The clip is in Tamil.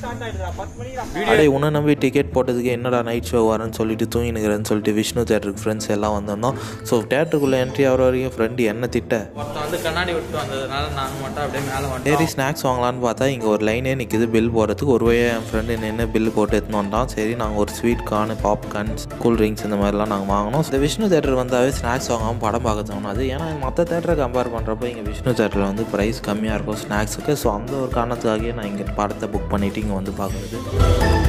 அடே உன்னை நம்பி டிக்கெட் போட்டதுக்கு என்னடா நைட் ஷோ வரேன்னு சொல்லிட்டு தூங்கினுக்கிறேன்னு சொல்லிட்டு விஷ்ணு தேட்டருக்கு ஃப்ரெண்ட்ஸ் எல்லாம் வந்திருந்தோம் ஸோ தேட்டருக்குள்ளே என்ட்ரி ஆகிற வரைக்கும் ஃப்ரெண்டு என்ன திட்ட ஒருத்தன் வந்து கண்ணாடி விட்டு வந்ததுனால நாங்கள் மட்டும் அப்படியே மேலே சரி வந்துட்டோம் ஸ்நாக்ஸ் வாங்கலான்னு பார்த்தா இங்கே ஒரு லைனே நிற்கிது பில் போடுறதுக்கு ஒரு வழியாக என் ஃப்ரெண்டு நின்று பில் போட்டு எடுத்துன்னு வந்தான் சரி நாங்கள் ஒரு ஸ்வீட் கார்னு பாப்கார்ன் கூல் ட்ரிங்க்ஸ் இந்த மாதிரிலாம் நாங்கள் வாங்கினோம் இந்த விஷ்ணு தேட்டர் வந்தாவே ஸ்நாக்ஸ் வாங்காமல் படம் பார்க்க தோணாது ஏன்னா மற்ற தேட்டரை கம்பேர் பண்ணுறப்போ இங்கே விஷ்ணு தேட்டரில் வந்து ப்ரைஸ் கம்மியாக இருக்கும் ஸ்நாக்ஸுக்கு ஸோ அந்த ஒரு காரணத்துக்காகவே நான் இங்கே படத்தை புக் பண்ணிவிட்டு இங்கே வந்து பார்க்குறது